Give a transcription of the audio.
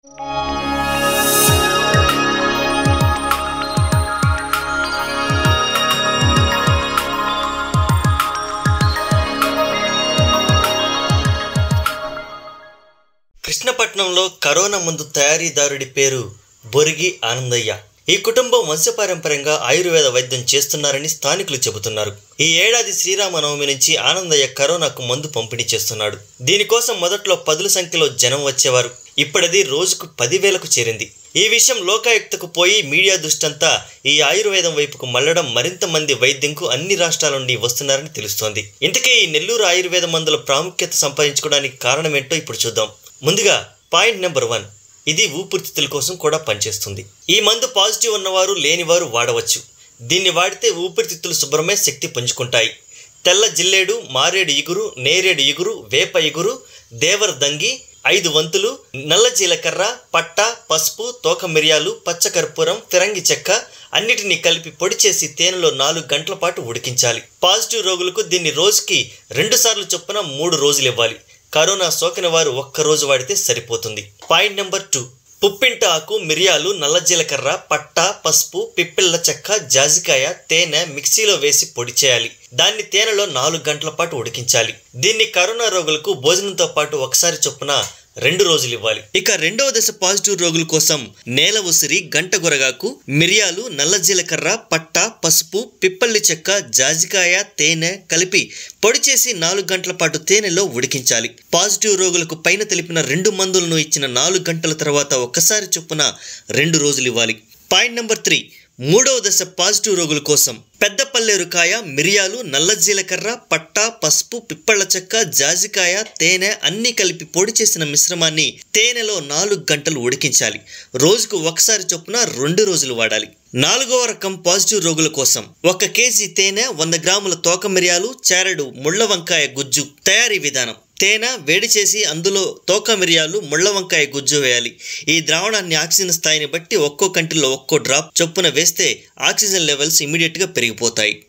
కృష్ణపట్నంలో corona మందు తయారీదారుడి పేరు బొరిగి ఆనందయ్య ఈ కుటుంబం వంశపారంపర్యంగా ఆయుర్వేద వైద్యం చేస్తున్నారని స్థానికులు చెబుతున్నారు ఈ ఏడాది శ్రీరామనవమి నుంచి ఆనందయ్య కరోనాకు మందు పంపిణీ చేస్తున్నాడు దీనికోసం మొదట్లో పదుల సంఖ్యలో జనం వచ్చేవారు ఇప్పుడది రోజుకు పదివేలకు చేరింది ఈ విషయం లోకాయుక్తకు పోయి మీడియా దృష్టంతా ఈ ఆయుర్వేదం వైపుకు మళ్లడం మరింత మంది వైద్యంకు అన్ని రాష్ట్రాల నుండి వస్తున్నారని తెలుస్తోంది ఇంతకీ ఈ నెల్లూరు ఆయుర్వేద మందుల ప్రాముఖ్యత సంపాదించుకోవడానికి కారణమేంటో ఇప్పుడు చూద్దాం ముందుగా పాయింట్ నెంబర్ వన్ ఇది ఊపిరితిత్తుల కోసం కూడా పనిచేస్తుంది ఈ మందు పాజిటివ్ ఉన్నవారు లేనివారు వాడవచ్చు దీన్ని వాడితే ఊపిరితిత్తులు శుభ్రమే శక్తి పుంజుకుంటాయి తెల్ల జిల్లేడు మారేడు ఇగురు నేరేడు ఇగురు వేప ఇగురు దేవర దంగి ఐదు వంతులు నల్ల జీలకర్ర పట్ట పసుపు తోక మిరియాలు పచ్చకర్పూరం ఫిరంగి చెక్క అన్నిటినీ కలిపి పొడి చేసి తేనెలో నాలుగు గంటల పాటు ఉడికించాలి పాజిటివ్ రోగులకు దీన్ని రోజుకి రెండు సార్లు చొప్పున మూడు రోజులు ఇవ్వాలి కరోనా సోకిన వారు ఒక్క రోజు వాడితే సరిపోతుంది పాయింట్ నెంబర్ టూ పుప్పింట ఆకు మిరియాలు నల్ల జీలకర్ర పట్ట పసుపు పిప్పిళ్ళ చెక్క జాజికాయ తేనె మిక్సీలో వేసి పొడి చేయాలి దాన్ని తేనెలో నాలుగు గంటల పాటు ఉడికించాలి దీన్ని కరోనా రోగులకు భోజనంతో పాటు ఒకసారి చొప్పున రెండు రోజులు ఇవ్వాలి ఇక రెండవ దశ పాజిటివ్ రోగుల కోసం నేల ఉసిరి గంట గొరగాకు మిరియాలు నల్ల జీలకర్ర పట్ట పసుపు పిప్పల్లి చెక్క జాజికాయ తేనె కలిపి పొడి చేసి నాలుగు గంటల పాటు తేనెలో ఉడికించాలి పాజిటివ్ రోగులకు పైన తెలిపిన రెండు మందులను ఇచ్చిన నాలుగు గంటల తర్వాత ఒక్కసారి చొప్పున రెండు రోజులు ఇవ్వాలి పాయింట్ నెంబర్ త్రీ మూడవ దశ పాజిటివ్ రోగుల కోసం పెద్ద పల్లేరుకాయ మిరియాలు నల్ల జీలకర్ర పట్ట పసుపు పిప్పళ్ళ చెక్క జాజికాయ తేనె అన్నీ కలిపి పొడి చేసిన మిశ్రమాన్ని తేనెలో నాలుగు గంటలు ఉడికించాలి రోజుకు ఒకసారి చొప్పున రెండు రోజులు వాడాలి నాలుగవ రకం పాజిటివ్ రోగుల కోసం ఒక కేజీ తేనె వంద గ్రాముల తోక మిరియాలు చారెడు ముళ్ళ వంకాయ గుజ్జు తయారీ విధానం తేనె వేడి చేసి అందులో తోక మిరియాలు ముళ్ళ వంకాయ గుజ్జు వేయాలి ఈ ద్రావణాన్ని ఆక్సిజన్ స్థాయిని బట్టి ఒక్కో కంటిలో ఒక్కో డ్రాప్ చొప్పున వేస్తే ఆక్సిజన్ లెవెల్స్ ఇమీడియట్గా పెరిగిపోతాయి